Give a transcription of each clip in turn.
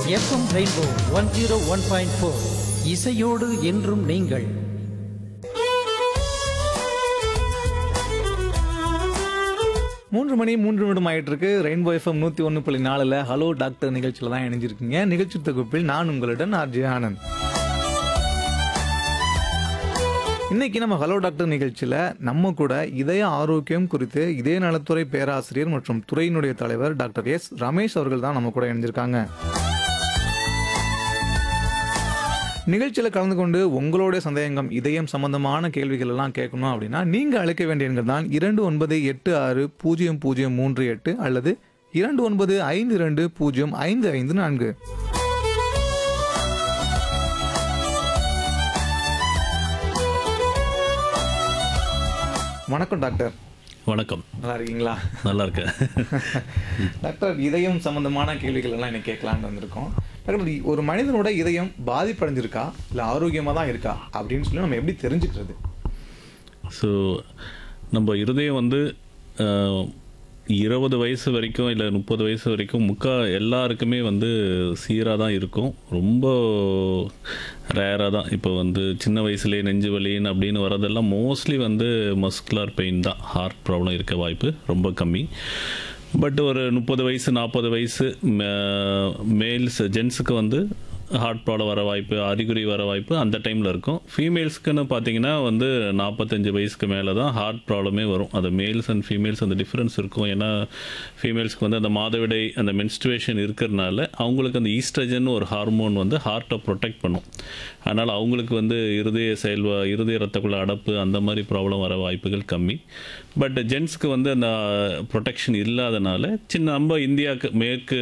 FM rainbow one zero one point four இசையோடு என்றும் நீங்கள் மூன்று மணி மூன்று நிமிடம் ஆயிட்டு இருக்கு ரெயின்போ எஃப்எம் நூத்தி ஒன்று புள்ளி நாலுல ஹலோ டாக்டர் நிகழ்ச்சியில தான் இணைஞ்சிருக்கீங்க நிகழ்ச்சி தொகுப்பில் நான் உங்களுடன் ஆர்ஜே ஆனந்த் இன்னைக்கு நம்ம ஹலோ டாக்டர் நிகழ்ச்சியில நம்ம கூட இதய ஆரோக்கியம் குறித்து இதய நலத்துறை பேராசிரியர் மற்றும் துறையினுடைய தலைவர் டாக்டர் எஸ் ரமேஷ் அவர்கள் தான் நம்ம கூட இணைஞ்சிருக்காங்க நிகழ்ச்சியில் கலந்து கொண்டு உங்களுடைய சந்தேகங்கள் இதயம் சம்பந்தமான கேள்விகள் எல்லாம் கேட்கணும் அப்படின்னா நீங்க அழைக்க வேண்டிய எண்கள் தான் இரண்டு ஒன்பது எட்டு ஆறு பூஜ்ஜியம் பூஜ்ஜியம் மூன்று எட்டு அல்லது இரண்டு ஒன்பது ஐந்து இரண்டு பூஜ்ஜியம் ஐந்து ஐந்து நான்கு வணக்கம் டாக்டர் வணக்கம் நல்லா இருக்கீங்களா நல்லா இருக்கேன் டாக்டர் இதயம் சம்பந்தமான கேள்விகள் எல்லாம் இன்னைக்கு கேட்கலான்னு வந்திருக்கோம் டாக்டர் ஒரு மனிதனோட இதயம் பாதிப்படைஞ்சிருக்கா இல்லை ஆரோக்கியமாக தான் இருக்கா அப்படின்னு சொல்லி நம்ம எப்படி தெரிஞ்சுக்கிறது ஸோ நம்ம இருதயம் வந்து அஹ், இருபது வயசு வரைக்கும் இல்லை முப்பது வயசு வரைக்கும் முக்கா எல்லாருக்குமே வந்து சீராக தான் இருக்கும் ரொம்ப ரேராக தான் இப்போ வந்து சின்ன வயசுலேயே நெஞ்சு வலின்னு அப்படின்னு வரதெல்லாம் மோஸ்ட்லி வந்து மஸ்குலர் பெயின் தான் ஹார்ட் ப்ராப்ளம் இருக்க வாய்ப்பு ரொம்ப கம்மி பட் ஒரு முப்பது வயசு நாற்பது வயசு மேல்ஸ் ஜென்ஸுக்கு வந்து ஹார்ட் ப்ராப்ளம் வர வாய்ப்பு அறிகுறி வர வாய்ப்பு அந்த டைமில் இருக்கும் ஃபீமேல்ஸ்க்குன்னு பார்த்தீங்கன்னா வந்து நாற்பத்தஞ்சு வயசுக்கு மேலே தான் ஹார்ட் ப்ராப்ளமே வரும் அது மேல்ஸ் அண்ட் ஃபீமேல்ஸ் அந்த டிஃப்ரென்ஸ் இருக்கும் ஏன்னா ஃபீமேல்ஸ்க்கு வந்து அந்த மாதவிடை அந்த மென்ஸ்ட்ருவேஷன் இருக்கிறதுனால அவங்களுக்கு அந்த ஈஸ்ட்ரஜன் ஒரு ஹார்மோன் வந்து ஹார்ட்டை ப்ரொடெக்ட் பண்ணும் அதனால் அவங்களுக்கு வந்து இருதய செயல்வா இருதய ரத்தக்குள்ள அடப்பு அந்த மாதிரி ப்ராப்ளம் வர வாய்ப்புகள் கம்மி பட் ஜென்ஸ்க்கு வந்து அந்த ப்ரொடெக்ஷன் இல்லாதனால சின்ன நம்ம இந்தியாவுக்கு மேற்கு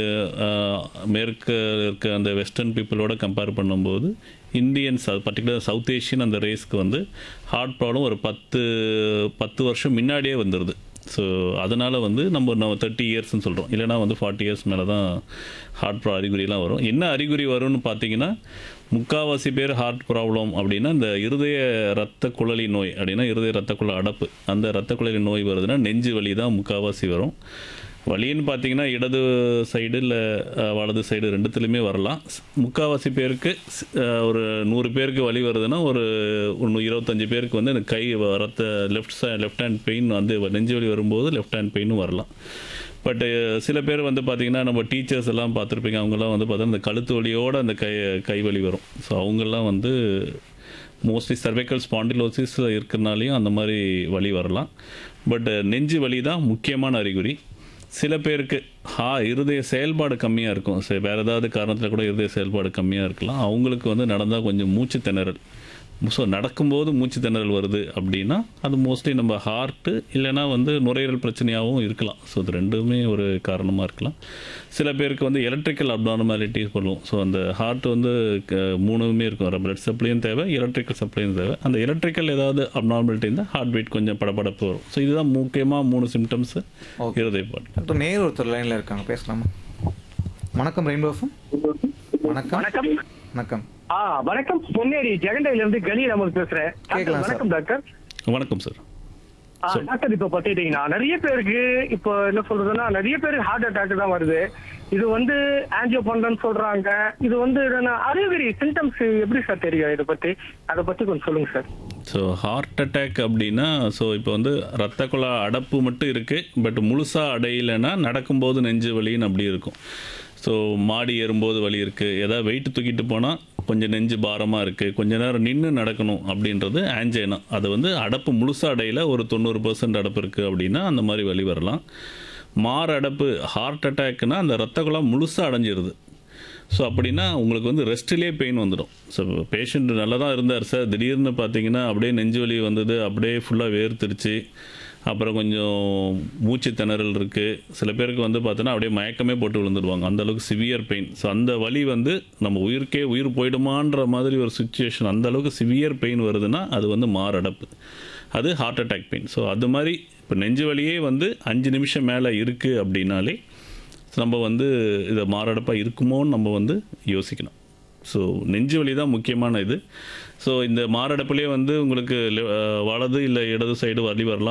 அஹ், மேற்கு இருக்க அந்த வெஸ்டர்ன் பீப்புளோட கம்பேர் பண்ணும்போது இந்தியன்ஸ் பர்டிகுலர் சவுத் ஏஷியன் அந்த ரேஸ்க்கு வந்து ஹார்ட் ப்ராப்ளம் ஒரு பத்து பத்து வருஷம் முன்னாடியே வந்துடுது ஸோ அதனால் வந்து நம்ம நம்ம தேர்ட்டி இயர்ஸ்னு சொல்கிறோம் இல்லைனா வந்து ஃபார்ட்டி இயர்ஸ் மேலே தான் ஹார்ட் ப்ரா அறிகுறிலாம் வரும் என்ன அறிகுறி வரும்னு பார்த்தீங்கன்னா முக்காவாசி பேர் ஹார்ட் ப்ராப்ளம் அப்படின்னா இந்த இருதய ரத்த குழலி நோய் அப்படின்னா இருதய ரத்த குழல் அடப்பு அந்த ரத்த குழலி நோய் வருதுன்னா நெஞ்சு வலி தான் முக்காவாசி வரும் வலின்னு பார்த்தீங்கன்னா இடது சைடு இல்லை வலது சைடு ரெண்டுத்துலையுமே வரலாம் ஸ்- முக்காவாசி பேருக்கு ஸ்- அஹ், ஒரு நூறு பேருக்கு வலி வருதுன்னா ஒரு ஒன்று இருபத்தஞ்சு பேருக்கு வந்து இந்த கை வ- ரத்த லெஃப்ட் சை லெஃப்ட் ஹேண்ட் பெயின் வந்து வ- நெஞ்சு வலி வரும்போது லெஃப்ட் ஹேண்ட் பெயினும் வரலாம் பட்டு சில பேர் வந்து பார்த்திங்கன்னா நம்ம டீச்சர்ஸ் எல்லாம் பார்த்துருப்பீங்க அவங்கெல்லாம் வந்து பார்த்தா இந்த கழுத்து வலியோட அந்த கை கை வலி வரும் ஸோ அவங்கெல்லாம் வந்து மோஸ்ட்லி cervical ஸ்பாண்டிலோசிஸ் இருக்கிறனாலையும் அந்த மாதிரி வலி வரலாம் பட் நெஞ்சு வலி தான் முக்கியமான அறிகுறி சில பேருக்கு ஹா இருதய செயல்பாடு கம்மியாக இருக்கும் சரி வேறு ஏதாவது காரணத்தில் கூட இருதய செயல்பாடு கம்மியாக இருக்கலாம் அவங்களுக்கு வந்து நடந்தால் கொஞ்சம் மூச்சு திணறல் ஸோ நடக்கும்போது மூச்சு திணறல் வருது அப்படின்னா அது மோஸ்ட்லி நம்ம ஹார்ட்டு இல்லைன்னா வந்து நுரையீரல் பிரச்சனையாகவும் இருக்கலாம் ஸோ இது ரெண்டுமே ஒரு காரணமாக இருக்கலாம் சில பேருக்கு வந்து எலக்ட்ரிக்கல் அப்னார்மாலிட்டிஸ் பண்ணுவோம் ஸோ அந்த ஹார்ட் வந்து க- மூணுமே இருக்கும் பிளட் சப்ளையும் தேவை எலக்ட்ரிக்கல் சப்ளையும் தேவை அந்த எலக்ட்ரிக்கல் ஏதாவது அப்னார்மாலிட்டி இருந்தால் ஹார்ட் பீட் கொஞ்சம் படபடப்பு வரும் ஸோ இதுதான் முக்கியமாக மூணு சிம்டம்ஸ் Okay. இருதயப்பாடு டாக்டர் நேர் ஒருத்தர் லைன்ல இருக்காங்க பேசலாமா வணக்கம் ரெயின்போ எஃப்எம் வணக்கம் வணக்கம் வணக்கம் ஆ வணக்கம் பொன்னேரி ஜெகண்டையில இருந்து கலி நம்ம பேசுறேன் டாக்டர், கேட்கலாம் சார். வணக்கம் டாக்டர் வணக்கம் சார் ஆ, டாக்டர் இப்ப பாத்துக்கிட்டீங்கன்னா நிறைய பேருக்கு இப்போ என்ன சொல்றதுன்னா நிறைய பேருக்கு ஹார்ட் அட்டாக் தான் வருது இது வந்து ஆன்ஜியோ பண்றேன்னு சொல்றாங்க இது வந்து என்னன்னா அறிகுறி சிம்டம்ஸ் எப்படி சார் தெரியும் இதை பத்தி அதை பத்தி கொஞ்சம் சொல்லுங்க சார் ஸோ ஹார்ட் அட்டாக் அப்படின்னா ஸோ இப்போ வந்து ரத்த குழா அடப்பு மட்டும் இருக்குது பட் முழுசாக அடையலைன்னா நடக்கும்போது நெஞ்சு வலின்னு அப்படி இருக்கும் ஸோ மாடி ஏறும்போது வலி இருக்குது ஏதாவது வெயிட் தூக்கிட்டு போனால் கொஞ்சம் நெஞ்சு பாரமாக இருக்குது கொஞ்ச நேரம் நின்று நடக்கணும் அப்படின்றது ஆஞ்சைனா அது வந்து அடப்பு முழுசாக அடையில ஒரு தொண்ணூறு பர்சன்ட் அடப்பு இருக்குது அப்படின்னா அந்த மாதிரி வலி வரலாம் மார் அடப்பு ஹார்ட் அட்டாக்னா அந்த ரத்த குழாய் முழுசாக அடைஞ்சிருது ஸோ அப்படின்னா உங்களுக்கு வந்து ரெஸ்ட்லேயே பெயின் வந்துடும் ஸோ பேஷண்ட் நல்லா தான் இருந்தார் சார் திடீர்னு பார்த்தீங்கன்னா அப்படியே நெஞ்சு வலி வந்தது அப்படியே ஃபுல்லாக வேர்த்துருச்சு அப்புறம் கொஞ்சம் மூச்சு திணறல் இருக்குது சில பேருக்கு வந்து பார்த்தோன்னா அப்படியே மயக்கமே போட்டு விழுந்துடுவாங்க அந்த அளவுக்கு சிவியர் பெயின் ஸோ அந்த வலி வந்து நம்ம உயிருக்கே உயிர் போயிடுமான்ற மாதிரி ஒரு சுச்சுவேஷன் அந்த அளவுக்கு சிவியர் பெயின் வருதுன்னா அது வந்து மாரடைப்பு அது ஹார்ட் அட்டாக் பெயின் ஸோ அது மாதிரி இப்போ நெஞ்சு வலியே வந்து அஞ்சு நிமிஷம் மேலே இருக்குது அப்படின்னாலே நம்ம வந்து இதை மாரடைப்பாக இருக்குமோன்னு நம்ம வந்து யோசிக்கணும் ஸோ நெஞ்சு வலி தான் முக்கியமான இது ஸோ இந்த மாரடைப்புலேயே வந்து உங்களுக்கு லெ- அஹ் வலது இல்லை இடது சைடு வலி வரலாம்